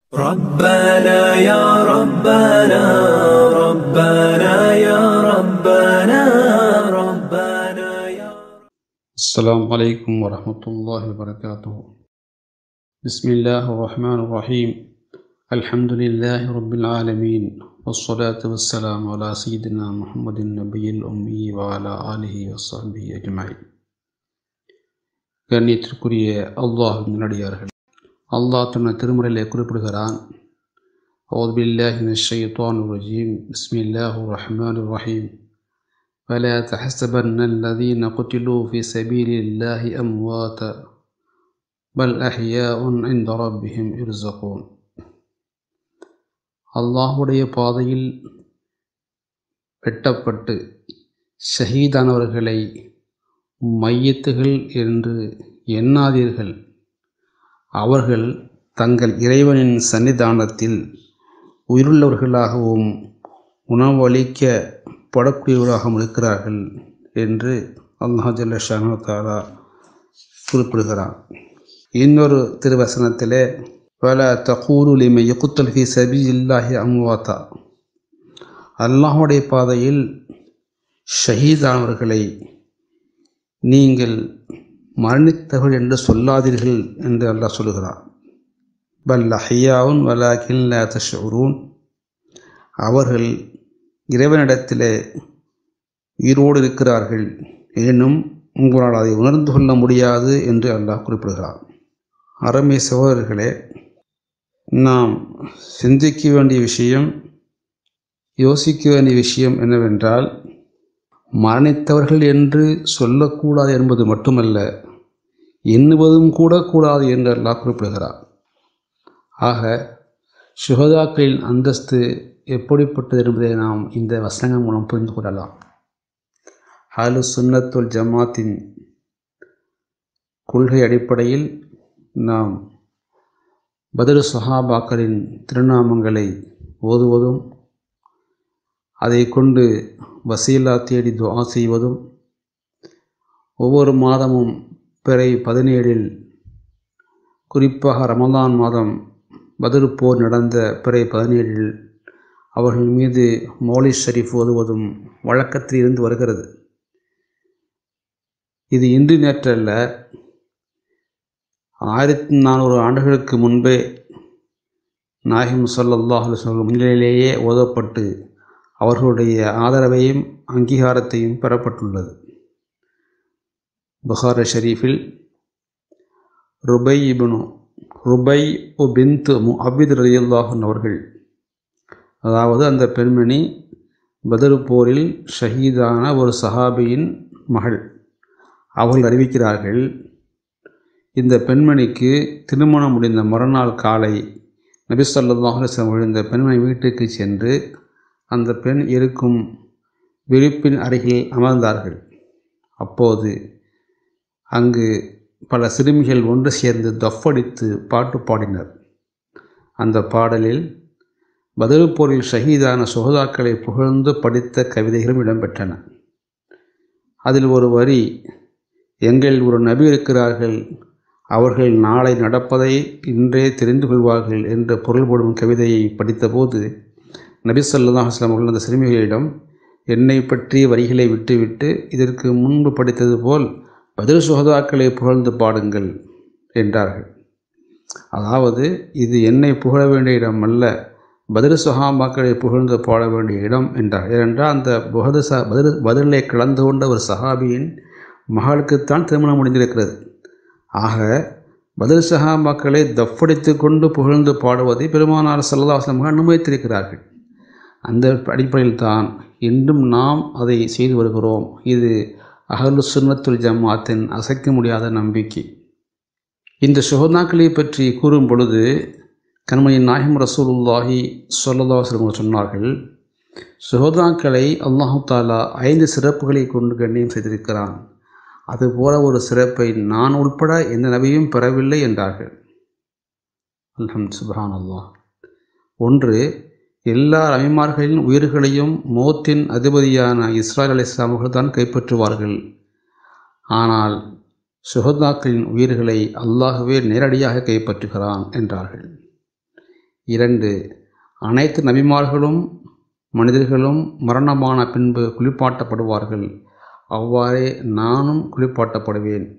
ربنا يا ربنا ربنا يا ربنا ربنا يا السلام عليكم ورحمة الله وبركاته بسم الله الرحمن الرحيم الحمد لله رب العالمين والصلاة والسلام على سيدنا محمد النبي الأمي وعلى آله وصحبه أجمعين கண்ணியத்திற்குரிய அல்லாஹின் நடிகார்கள் அல்லாஹ் தன்னை திருமுறையிலே குறிப்பிடுகிறான் أعوذ بالله من الشيطان الرجيم بسم الله الرحمن الرحيم فلا تحسبن الذين قتلوا في سبيل الله أمواتا بل أحياء عند ربهم يرزقون அல்லாஹுடைய பாதையில் வெட்டப்பட்டு ஷஹீதானவர்களை மையத்துகள் என்று எண்ணாதீர்கள் அவர்கள் தங்கள் இறைவனின் சன்னிதானத்தில் உயிருள்ளவர்களாகவும் உணவளிக்கப்படக்கூடியவர்களாகவும் இருக்கிறார்கள் என்று அல்லாஹ் ஜல்லஷானு தாலா குறிப்பிடுகிறான் இன்னொரு திருவசனத்திலே பல தகூரு லிமை யுக்குத்தல் ஃபி சபி இல்லாஹி அம்வாத்தா அல்லாஹுடைய பாதையில் ஷஹீதானவர்களை நீங்கள் மரணித்தவர்கள் என்று சொல்லாதீர்கள் என்று அல்லாஹ் சொல்கிறார் பல் அஹியாவுன் வலாக்கின் லா தஷூரூன் அவர்கள் இறைவனிடத்திலே உயிரோடு இருக்கிறார்கள் எனினும் உங்களால் அதை உணர்ந்து கொள்ள முடியாது என்று அல்லாஹ் குறிப்பிடுகிறார் அறமை சகோதரர்களே நாம் சிந்திக்க வேண்டிய விஷயம் யோசிக்க வேண்டிய விஷயம் என்னவென்றால் மரணித்தவர்கள் என்று சொல்லக்கூடாது என்பது மட்டுமல்ல எண்ணுவதும் கூட கூடாது என்று அல்லாஹ் குறிப்பிடுகிறார் ஆக சுகதாக்களின் அந்தஸ்து எப்படிப்பட்டது என்பதை நாம் இந்த வசனங்கள் மூலம் புரிந்து கொள்ளலாம் ஹாலு சுன்னத்துல் ஜமாத்தின் கொள்கை அடிப்படையில் நாம் பதில் சஹாபாக்களின் திருநாமங்களை ஓதுவதும் அதை கொண்டு வசீலா தேடி துவா செய்வதும் ஒவ்வொரு மாதமும் பிறை பதினேழில் குறிப்பாக ரமதான் மாதம் பதில் போர் நடந்த பிறை பதினேழில் அவர்கள் மீது மௌலி ஷரீஃப் ஓதுவதும் வழக்கத்தில் இருந்து வருகிறது இது இன்று நேற்றல்ல ஆயிரத்தி நானூறு ஆண்டுகளுக்கு முன்பே நாயகம் சொல்லல்லாஹ் சொல்லும் முன்னிலையிலேயே ஓதப்பட்டு அவர்களுடைய ஆதரவையும் அங்கீகாரத்தையும் பெறப்பட்டுள்ளது புகார ஷரீஃபில் ருபை இபனு ருபை ஒ பிந்து மு அபித் ரலியல்லாஹன் அவர்கள் அதாவது அந்த பெண்மணி பதரு போரில் ஷஹீதான ஒரு சஹாபியின் மகள் அவர்கள் அறிவிக்கிறார்கள் இந்த பெண்மணிக்கு திருமணம் முடிந்த மறுநாள் காலை நபி சொல்லாஹ் அவர்கள் இந்த பெண்மணி வீட்டுக்கு சென்று அந்த பெண் இருக்கும் விழிப்பின் அருகில் அமர்ந்தார்கள் அப்போது அங்கு பல சிறுமிகள் ஒன்று சேர்ந்து தொஃபடித்து பாட்டு பாடினர் அந்த பாடலில் பதில் போரில் ஷஹீதான சுகதாக்களை புகழ்ந்து படித்த கவிதைகளும் இடம்பெற்றன அதில் ஒரு வரி எங்கள் ஒரு நபி இருக்கிறார்கள் அவர்கள் நாளை நடப்பதை இன்றே தெரிந்து கொள்வார்கள் என்ற பொருள்படும் கவிதையை படித்தபோது நபி சொல்லாஹ் அஸ்லாம் அவர்கள் அந்த சிறுமிகளிடம் என்னை பற்றிய வரிகளை விட்டுவிட்டு இதற்கு முன்பு படித்தது போல் பதில் சுகதாக்களை புகழ்ந்து பாடுங்கள் என்றார்கள் அதாவது இது என்னை புகழ வேண்டிய இடம் அல்ல பதில் சுகாமாக்களை புகழ்ந்து பாட வேண்டிய இடம் என்றார் ஏனென்றால் அந்த புகது ச பதில் பதிலை கலந்து கொண்ட ஒரு சஹாபியின் மகளுக்குத்தான் திருமணம் முடிந்திருக்கிறது ஆக பதில் சஹாபாக்களை தஃபடித்து கொண்டு புகழ்ந்து பாடுவதை பெருமானார் சல்லாஹ்லமாக அனுமதித்திருக்கிறார்கள் அந்த அடிப்படையில் தான் இன்றும் நாம் அதை செய்து வருகிறோம் இது அகலு சுன்னத்துல் ஜமாத்தின் அசைக்க முடியாத நம்பிக்கை இந்த சுகதாக்களை பற்றி கூறும் பொழுது கண்மணி நாயகம் ரசூலுல்லாஹி சொல்லல்லாஹ் சொன்னார்கள் சுகதாக்களை அல்லாஹு தாலா ஐந்து சிறப்புகளை கொண்டு கண்ணியம் செய்திருக்கிறான் அதுபோல ஒரு சிறப்பை நான் உட்பட எந்த நபியும் பெறவில்லை என்றார்கள் அல்ஹம் சுபஹான் அல்லாஹ் ஒன்று எல்லா ரவிமார்களின் உயிர்களையும் மோத்தின் அதிபதியான இஸ்ராயல் அலி இஸ்லாமர்கள் தான் கைப்பற்றுவார்கள் ஆனால் சுகதாக்களின் உயிர்களை அல்லாஹுவே நேரடியாக கைப்பற்றுகிறான் என்றார்கள் இரண்டு அனைத்து நபிமார்களும் மனிதர்களும் மரணமான பின்பு குளிப்பாட்டப்படுவார்கள் அவ்வாறே நானும் குளிப்பாட்டப்படுவேன்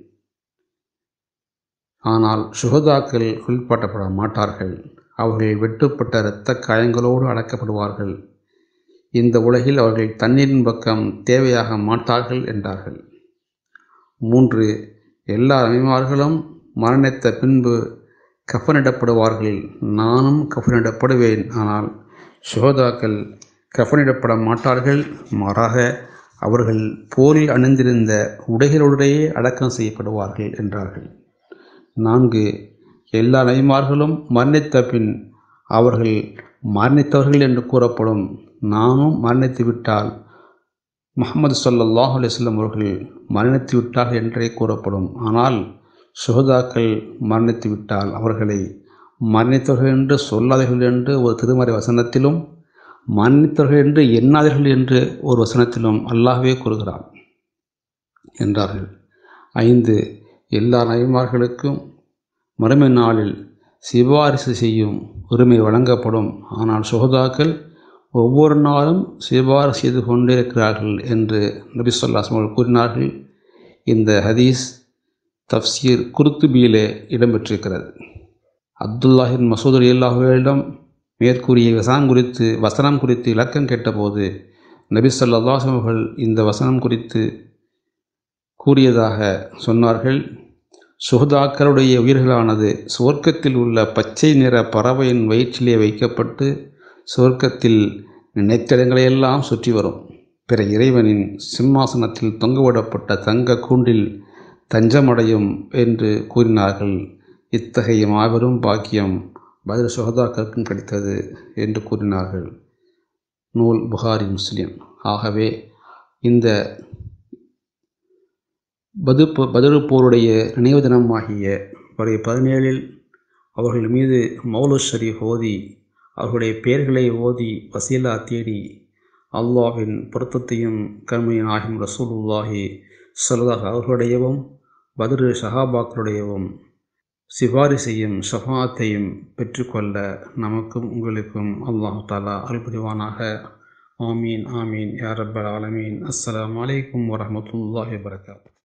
ஆனால் சுகதாக்கள் குளிப்பாட்டப்பட மாட்டார்கள் அவர்கள் வெட்டுப்பட்ட இரத்த காயங்களோடு அடக்கப்படுவார்கள் இந்த உலகில் அவர்கள் தண்ணீரின் பக்கம் தேவையாக மாட்டார்கள் என்றார்கள் மூன்று எல்லா நபிமார்களும் மரணித்த பின்பு கஃனிடப்படுவார்கள் நானும் கஃனிடப்படுவேன் ஆனால் சுகதாக்கள் கஃனிடப்பட மாட்டார்கள் மாறாக அவர்கள் போரில் அணிந்திருந்த உடைகளுடையே அடக்கம் செய்யப்படுவார்கள் என்றார்கள் நான்கு எல்லா நபிமார்களும் மரணித்த பின் அவர்கள் மரணித்தவர்கள் என்று கூறப்படும் நானும் மரணித்து விட்டால் முகமது சல்லாஹ் அலிஸ்லம் அவர்கள் மரணித்து விட்டார்கள் என்றே கூறப்படும் ஆனால் சுகதாக்கள் மரணித்து விட்டால் அவர்களை மரணித்தவர்கள் என்று சொல்லாதீர்கள் என்று ஒரு திருமறை வசனத்திலும் மரணித்தவர்கள் என்று எண்ணாதீர்கள் என்று ஒரு வசனத்திலும் அல்லாஹ்வே கூறுகிறான் என்றார்கள் ஐந்து எல்லா நபிமார்களுக்கும் மறுமை நாளில் சிபாரிசு செய்யும் உரிமை வழங்கப்படும் ஆனால் சுகதாக்கள் ஒவ்வொரு நாளும் சிபாரிசு செய்து கொண்டே இருக்கிறார்கள் என்று நபி சொல்லாஸ் அவர்கள் கூறினார்கள் இந்த ஹதீஸ் தப்சீர் குருத்துபியிலே இடம்பெற்றிருக்கிறது அப்துல்லாஹின் மசூத் அல்லாஹுவிடம் மேற்கூறிய வசனம் குறித்து வசனம் குறித்து இலக்கம் கேட்டபோது நபி சொல்லாஸ் அவர்கள் இந்த வசனம் குறித்து கூறியதாக சொன்னார்கள் சுகதாக்களுடைய உயிர்களானது சுவர்க்கத்தில் உள்ள பச்சை நிற பறவையின் வயிற்றிலே வைக்கப்பட்டு சுவர்க்கத்தில் நினைத்திடங்களையெல்லாம் சுற்றி வரும் பிற இறைவனின் சிம்மாசனத்தில் தொங்கவிடப்பட்ட தங்க கூண்டில் தஞ்சமடையும் என்று கூறினார்கள் இத்தகைய மாபெரும் பாக்கியம் பதில் சுகதாக்களுக்கும் கிடைத்தது என்று கூறினார்கள் நூல் புகாரி முஸ்லிம் ஆகவே இந்த பது பதிரு போருடைய நினைவு தினமாகிய வரை பதினேழில் அவர்கள் மீது மௌலு ஷரீஃப் ஓதி அவர்களுடைய பெயர்களை ஓதி வசீலா தேடி அல்லாஹின் பொருத்தத்தையும் கருமையின் ஆகும் ரசூலுல்லாஹி சொல்லதாக அவர்களுடையவும் பதிரு ஷஹாபாக்களுடையவும் சிபாரிசையும் ஷஃபாத்தையும் பெற்றுக்கொள்ள நமக்கும் உங்களுக்கும் அல்லாஹ் தாலா அருள்புரிவானாக ஆமீன் ஆமீன் யா ரப்பல் ஆலமீன் அஸ்ஸலாமு அலைக்கும் வரஹ்மத்துல்லாஹி வபரகாத்துஹு